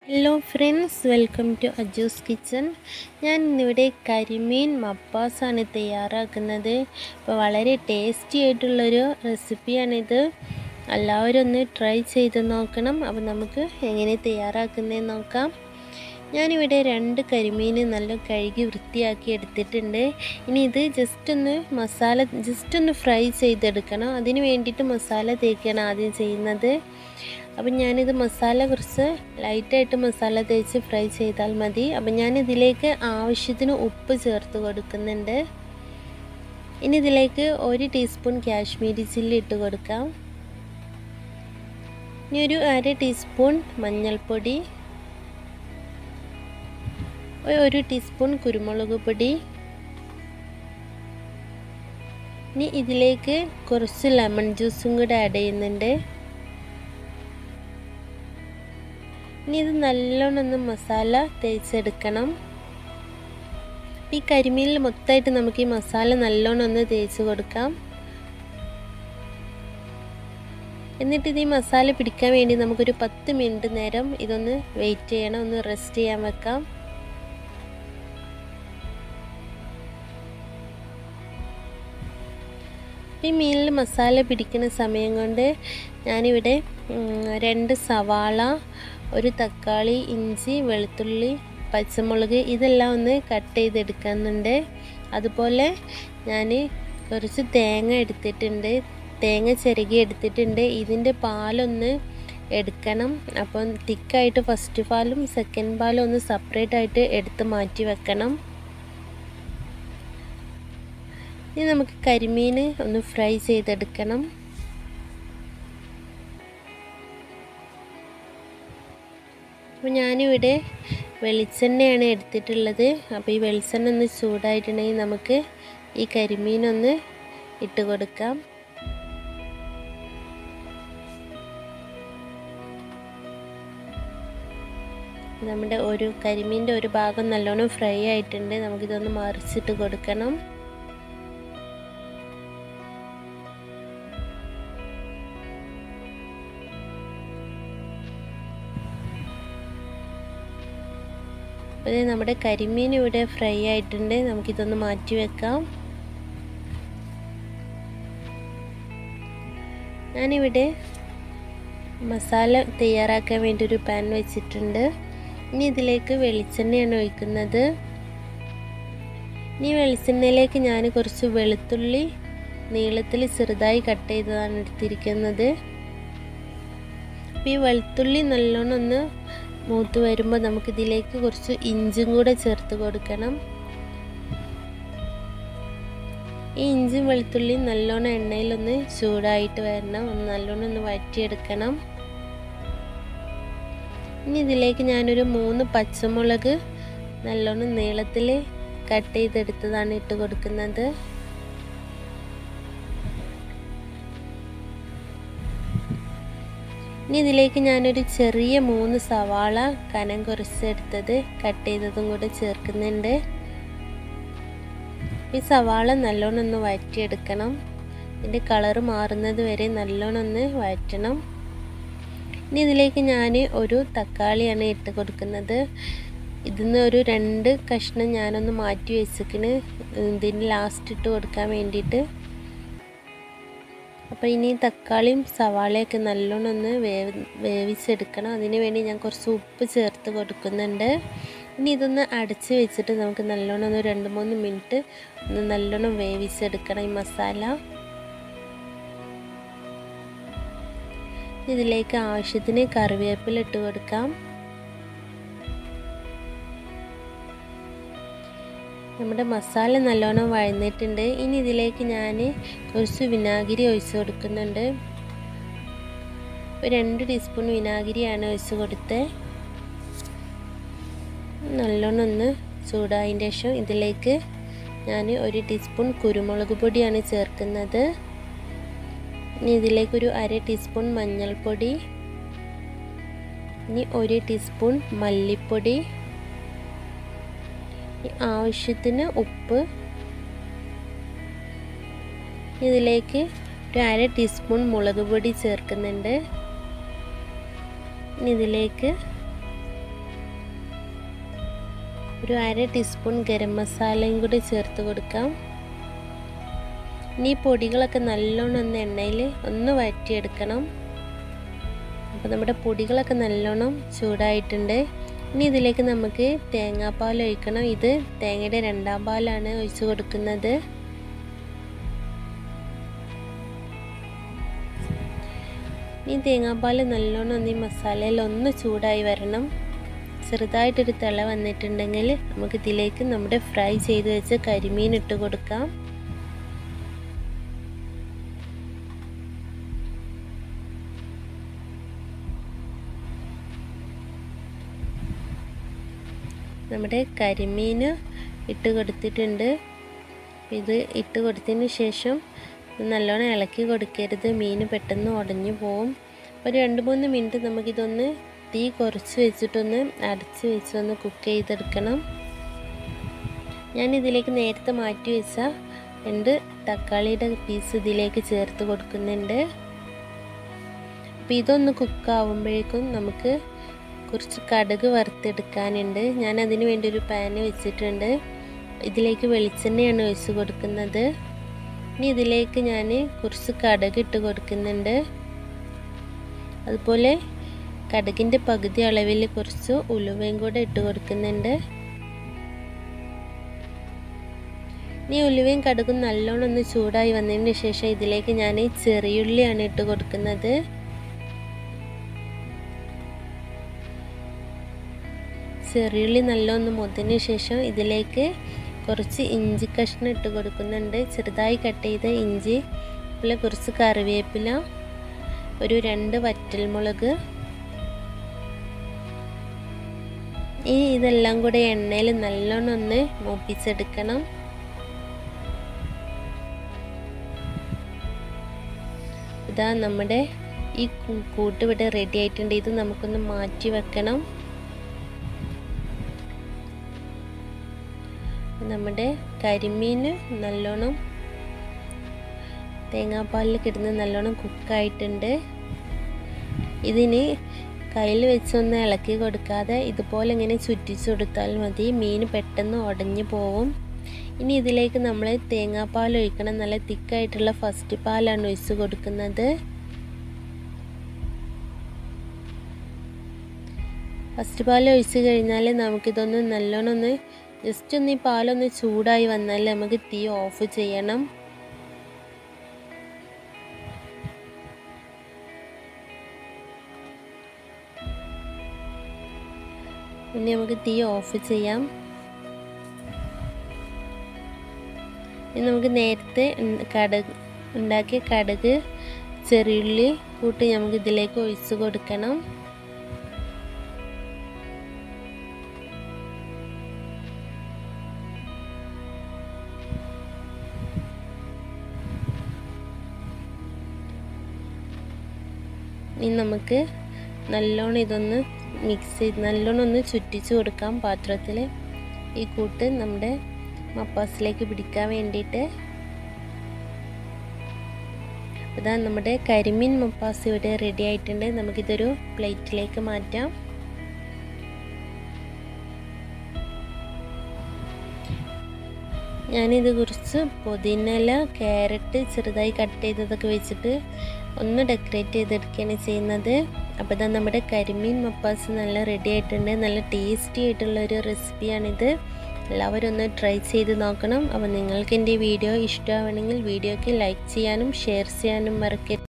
hello friends welcome to Aju's kitchen ഞാൻ ഇന്നിവിടെ കരിമീൻ മപ്പാസാണ് തയ്യാറാക്കുന്നത് അപ്പോൾ വളരെ ടേസ്റ്റി ആയിട്ടുള്ളൊരു റെസിപ്പിയാണിത് എല്ലാവരും ഒന്ന് ട്രൈ ചെയ്ത് നോക്കണം അപ്പോൾ നമുക്ക് എങ്ങനെ തയ്യാറാക്കുന്നതെന്ന് നോക്കാം ഞാനിവിടെ രണ്ട് കരിമീൻ നല്ല കഴുകി വൃത്തിയാക്കി എടുത്തിട്ടുണ്ട് ഇനി ഇത് ജസ്റ്റ് ഒന്ന് മസാല ജസ്റ്റ് ഒന്ന് ഫ്രൈ ചെയ്തെടുക്കണം അതിന് വേണ്ടിയിട്ട് മസാല തേക്കുകയാണ് ആദ്യം ചെയ്യുന്നത് അപ്പം ഞാനിത് മസാല കുറച്ച് ലൈറ്റായിട്ട് മസാല തേച്ച് ഫ്രൈ ചെയ്താൽ മതി അപ്പം ഞാനിതിലേക്ക് ആവശ്യത്തിന് ഉപ്പ് ചേർത്ത് കൊടുക്കുന്നുണ്ട് ഇനി ഇതിലേക്ക് ഒരു ടീസ്പൂൺ കാശ്മീരി ചില്ലി ഇട്ട് കൊടുക്കാം ഇനി ഒരു അര ടീസ്പൂൺ മഞ്ഞൾപ്പൊടി ഒരു ടീസ്പൂൺ കുരുമുളക് പൊടി ഇനി ഇതിലേക്ക് കുറച്ച് ലെമൺ ജ്യൂസും കൂടെ ആഡ് ചെയ്യുന്നുണ്ട് ഇനി ഇത് നല്ലോണം ഒന്ന് മസാല തേച്ചെടുക്കണം ഈ കരിമീനിൽ മൊത്തമായിട്ട് നമുക്ക് ഈ മസാല നല്ലോണം ഒന്ന് തേച്ച് കൊടുക്കാം എന്നിട്ട് ഇത് ഈ മസാല പിടിക്കാൻ വേണ്ടി നമുക്കൊരു പത്ത് മിനിറ്റ് നേരം ഇതൊന്ന് വെയിറ്റ് ചെയ്യണം ഒന്ന് റെസ്റ്റ് ചെയ്യാൻ വെക്കാം ഈ മീനിൽ മസാല പിടിക്കുന്ന സമയം കൊണ്ട് ഞാനിവിടെ രണ്ട് സവാള ഒരു തക്കാളി ഇഞ്ചി വെളുത്തുള്ളി പച്ചമുളക് ഇതെല്ലാം ഒന്ന് കട്ട് ചെയ്തെടുക്കുന്നുണ്ട് അതുപോലെ ഞാൻ കുറച്ച് തേങ്ങ എടുത്തിട്ടുണ്ട് തേങ്ങ ചിരകി എടുത്തിട്ടുണ്ട് ഇതിൻ്റെ പാലൊന്ന് എടുക്കണം അപ്പം തിക്കായിട്ട് ഫസ്റ്റ് പാലും സെക്കൻഡ് പാലും ഒന്ന് സെപ്പറേറ്റ് ആയിട്ട് എടുത്ത് മാറ്റി വെക്കണം ഇനി നമുക്ക് കരിമീൻ ഒന്ന് ഫ്രൈ ചെയ്തെടുക്കണം അപ്പോൾ ഞാനിവിടെ വെളിച്ചെണ്ണയാണ് എടുത്തിട്ടുള്ളത് അപ്പോൾ ഈ വെളിച്ചെണ്ണ ഒന്ന് ചൂടായിട്ടുണ്ടെങ്കിൽ നമുക്ക് ഈ കരിമീനൊന്ന് ഇട്ട് കൊടുക്കാം നമ്മുടെ ഒരു കരിമീൻ്റെ ഒരു ഭാഗം നല്ലോണം ഫ്രൈ ആയിട്ടുണ്ട് നമുക്കിതൊന്ന് മറിച്ചിട്ട് കൊടുക്കണം അപ്പോൾ നമ്മുടെ കരിമീൻ ഇവിടെ ഫ്രൈ ആയിട്ടുണ്ട് നമുക്കിതൊന്ന് മാറ്റി വെക്കാം ഞാനിവിടെ മസാല തയ്യാറാക്കാൻ വേണ്ടി ഒരു പാൻ വെച്ചിട്ടുണ്ട് ഇനി ഇതിലേക്ക് വെളിച്ചെണ്ണയാണ് ഒഴിക്കുന്നത് ഇനി വെളിച്ചെണ്ണയിലേക്ക് ഞാൻ കുറച്ച് വെളുത്തുള്ളി നീളത്തിൽ ചെറുതായി കട്ട് ചെയ്തതാണ് എടുത്തിരിക്കുന്നത് ഈ വെളുത്തുള്ളി നല്ലോണം ഒന്ന് മൂത്ത് വരുമ്പോൾ നമുക്കിതിലേക്ക് കുറച്ച് ഇഞ്ചും കൂടെ ചേർത്ത് കൊടുക്കണം ഈ ഇഞ്ചും വെളുത്തുള്ളിയും നല്ലോണം എണ്ണയിലൊന്ന് ചൂടായിട്ട് വരണം ഒന്ന് നല്ലോണം ഒന്ന് വഴറ്റിയെടുക്കണം ഇനി ഇതിലേക്ക് ഞാനൊരു മൂന്ന് പച്ചമുളക് നല്ലോണം നീളത്തിൽ കട്ട് ചെയ്തെടുത്തതാണ് ഇട്ട് കൊടുക്കുന്നത് ഇനി ഇതിലേക്ക് ഞാനൊരു ചെറിയ മൂന്ന് സവാള കനം കുറച്ചെടുത്തത് കട്ട് ചെയ്തതും കൂടെ ചേർക്കുന്നുണ്ട് ഈ സവാള നല്ലോണം ഒന്ന് വഴറ്റിയെടുക്കണം ഇതിൻ്റെ കളറ് മാറുന്നത് വരെ നല്ലോണം ഒന്ന് വഴറ്റണം ഇനി ഇതിലേക്ക് ഞാൻ ഒരു തക്കാളിയാണ് ഇട്ട് കൊടുക്കുന്നത് ഇതിന്ന് ഒരു രണ്ട് കഷ്ണം ഞാനൊന്ന് മാറ്റി വെച്ചിക്കണ് ഇതിന് ലാസ്റ്റ് ഇട്ട് കൊടുക്കാൻ വേണ്ടിയിട്ട് അപ്പോൾ ഇനി തക്കാളിയും സവാളയൊക്കെ നല്ലോണം ഒന്ന് വേവ് വേവിച്ചെടുക്കണം അതിന് വേണ്ടി ഞാൻ കുറച്ച് ഉപ്പ് ചേർത്ത് കൊടുക്കുന്നുണ്ട് ഇനി ഇതൊന്ന് അടച്ച് വെച്ചിട്ട് നമുക്ക് നല്ലോണം ഒന്ന് രണ്ട് മൂന്ന് മിനിറ്റ് ഒന്ന് നല്ലോണം വേവിച്ചെടുക്കണം ഈ മസാല ഇതിലേക്ക് ആവശ്യത്തിന് കറിവേപ്പില ഇട്ട് കൊടുക്കാം നമ്മുടെ മസാല നല്ലോണം വഴന്നിട്ടുണ്ട് ഇനി ഇതിലേക്ക് ഞാൻ കുറച്ച് വിനാഗിരി ഒഴിച്ച് കൊടുക്കുന്നുണ്ട് രണ്ട് ടീസ്പൂൺ വിനാഗിരിയാണ് ഒഴിച്ച് കൊടുത്തത് നല്ലോണം ഒന്ന് ചൂടായതിൻ്റെ ശേഷം ഇതിലേക്ക് ഞാൻ ഒരു ടീസ്പൂൺ കുരുമുളക് പൊടിയാണ് ചേർക്കുന്നത് ഇനി ഇതിലേക്കൊരു അര ടീസ്പൂൺ മഞ്ഞൾപ്പൊടി ഇനി ഒരു ടീസ്പൂൺ മല്ലിപ്പൊടി ആവശ്യത്തിന് ഉപ്പ് ഇതിലേക്ക് ഒരു അര ടീസ്പൂൺ മുളക് പൊടി ചേർക്കുന്നുണ്ട് ഇനി ഇതിലേക്ക് ഒരു അര ടീസ്പൂൺ ഗരം മസാലയും കൂടി ചേർത്ത് കൊടുക്കാം ഇനി ഈ പൊടികളൊക്കെ നല്ലോണം ഒന്ന് എണ്ണയിൽ ഒന്ന് വഴറ്റിയെടുക്കണം അപ്പോൾ നമ്മുടെ പൊടികളൊക്കെ നല്ലോണം ചൂടായിട്ടുണ്ട് ഇനി ഇതിലേക്ക് നമുക്ക് തേങ്ങാപ്പാൽ ഒഴിക്കണം ഇത് തേങ്ങയുടെ രണ്ടാം പാലാണ് ഒഴിച്ചു കൊടുക്കുന്നത് ഈ തേങ്ങാപ്പാൽ നല്ലോണം ഒന്ന് ഈ മസാലയിൽ ഒന്ന് ചൂടായി വരണം ചെറുതായിട്ടൊരു തിള വന്നിട്ടുണ്ടെങ്കിൽ നമുക്ക് ഇതിലേക്ക് നമ്മുടെ ഫ്രൈ ചെയ്ത് വെച്ച് കരിമീൻ ഇട്ട് കൊടുക്കാം നമ്മുടെ കരിമീൻ ഇട്ട് കൊടുത്തിട്ടുണ്ട് ഇത് ഇട്ട് കൊടുത്തതിന് ശേഷം നല്ലോണം ഇളക്കി കൊടുക്കരുത് മീൻ പെട്ടെന്ന് ഉടഞ്ഞു പോവും ഒരു രണ്ട് മൂന്ന് മിനിറ്റ് നമുക്കിതൊന്ന് തീ കുറച്ച് വെച്ചിട്ടൊന്ന് അടച്ച് വെച്ചൊന്ന് കുക്ക് ചെയ്തെടുക്കണം ഞാൻ ഇതിലേക്ക് നേരത്തെ മാറ്റി വെച്ച രണ്ട് തക്കാളിയുടെ പീസ് ഇതിലേക്ക് ചേർത്ത് കൊടുക്കുന്നുണ്ട് അപ്പോൾ ഇതൊന്ന് കുക്കാവുമ്പോഴേക്കും നമുക്ക് കുറച്ച് കടുക് വറുത്തെടുക്കാനുണ്ട് ഞാൻ അതിന് വേണ്ടി ഒരു പാന് വെച്ചിട്ടുണ്ട് ഇതിലേക്ക് വെളിച്ചെണ്ണയാണ് ഒഴിച്ച് കൊടുക്കുന്നത് ഇനി ഇതിലേക്ക് ഞാൻ കുറച്ച് കടുക് ഇട്ട് കൊടുക്കുന്നുണ്ട് അതുപോലെ കടുകിൻ്റെ പകുതി അളവിൽ കുറച്ച് ഉലുവയും കൂടെ ഇട്ട് കൊടുക്കുന്നുണ്ട് ഇനി ഉലുവയും കടുകും നല്ലോണം ഒന്ന് ചൂടായി വന്നതിന് ശേഷം ഇതിലേക്ക് ഞാൻ ചെറിയുള്ളിയാണ് ഇട്ട് കൊടുക്കുന്നത് ചെറിയുള്ളി നല്ലൊന്ന് മുതിന് ശേഷം ഇതിലേക്ക് കുറച്ച് ഇഞ്ചി കഷ്ണം ഇട്ട് കൊടുക്കുന്നുണ്ട് ചെറുതായി കട്ട് ചെയ്ത ഇഞ്ചി അതുപോലെ കുറച്ച് കറിവേപ്പില ഒരു രണ്ട് വറ്റൽമുളക് ഈ ഇതെല്ലാം കൂടെ എണ്ണയിൽ നല്ലോണം ഒന്ന് മൂപ്പിച്ചെടുക്കണം ഇതാ നമ്മുടെ ഈ കൂട്ട് ഇവിടെ റെഡി ആയിട്ടുണ്ട് ഇത് നമുക്കൊന്ന് മാറ്റി വെക്കണം നമ്മുടെ കരിമീൻ നല്ലോണം തേങ്ങാപ്പാലിൽ കിടന്ന് നല്ലോണം കുക്കായിട്ടുണ്ട് ഇതിന് കയ്യിൽ വെച്ചൊന്ന് ഇളക്കി കൊടുക്കാതെ ഇതുപോലെ ഇങ്ങനെ ചുറ്റിച്ചു കൊടുത്താൽ മതി മീൻ പെട്ടെന്ന് ഉടഞ്ഞു പോവും ഇനി ഇതിലേക്ക് നമ്മൾ തേങ്ങാപ്പാൽ ഒഴിക്കണം നല്ല തിക്കായിട്ടുള്ള ഫസ്റ്റ് പാലാണ് ഒഴിച്ച് കൊടുക്കുന്നത് ഫസ്റ്റ് പാൽ ഒഴിച്ച് കഴിഞ്ഞാൽ നമുക്കിതൊന്ന് നല്ലോണം ഒന്ന് ജസ്റ്റ് ഒന്ന് ഈ പാലൊന്ന് ചൂടായി വന്നാൽ നമുക്ക് തീ ഓഫ് ചെയ്യണം ഇനി നമുക്ക് തീ ഓഫ് ചെയ്യാം ഇനി നമുക്ക് നേരത്തെ കടുക് ഉണ്ടാക്കിയ കടുക് ചെറിയുള്ളി കൂട്ടി നമുക്ക് ഇതിലേക്ക് ഒഴിച്ച് കൊടുക്കണം ഇനി നമുക്ക് നല്ലോണം ഇതൊന്ന് മിക്സ് ചെയ്ത് നല്ലോണം ഒന്ന് ചുറ്റിച്ച് കൊടുക്കാം പാത്രത്തിൽ ഈ കൂട്ട് നമ്മുടെ മപ്പാസിലേക്ക് പിടിക്കാൻ വേണ്ടിയിട്ട് ഇതാ നമ്മുടെ കരിമീൻ മപ്പാസ് ഇവിടെ റെഡി ആയിട്ടുണ്ട് നമുക്കിതൊരു പ്ലേറ്റിലേക്ക് മാറ്റാം ഞാനിത് കുറച്ച് പുതിനല ക്യാരറ്റ് ചെറുതായി കട്ട് ചെയ്തതൊക്കെ വെച്ചിട്ട് ഒന്ന് ഡെക്കറേറ്റ് ചെയ്തെടുക്കുകയാണ് ചെയ്യുന്നത് അപ്പോൾ ഇതാ നമ്മുടെ കരിമീൻ മപ്പാസ് നല്ല റെഡി ആയിട്ടുണ്ട് നല്ല ടേസ്റ്റി ആയിട്ടുള്ള ഒരു റെസിപ്പിയാണിത് എല്ലാവരും ഒന്ന് ട്രൈ ചെയ്ത് നോക്കണം അപ്പോൾ നിങ്ങൾക്ക് എൻ്റെ വീഡിയോ ഇഷ്ടമാവണമെങ്കിൽ വീഡിയോക്ക് ലൈക്ക് ചെയ്യാനും ഷെയർ ചെയ്യാനും മറക്കരുത്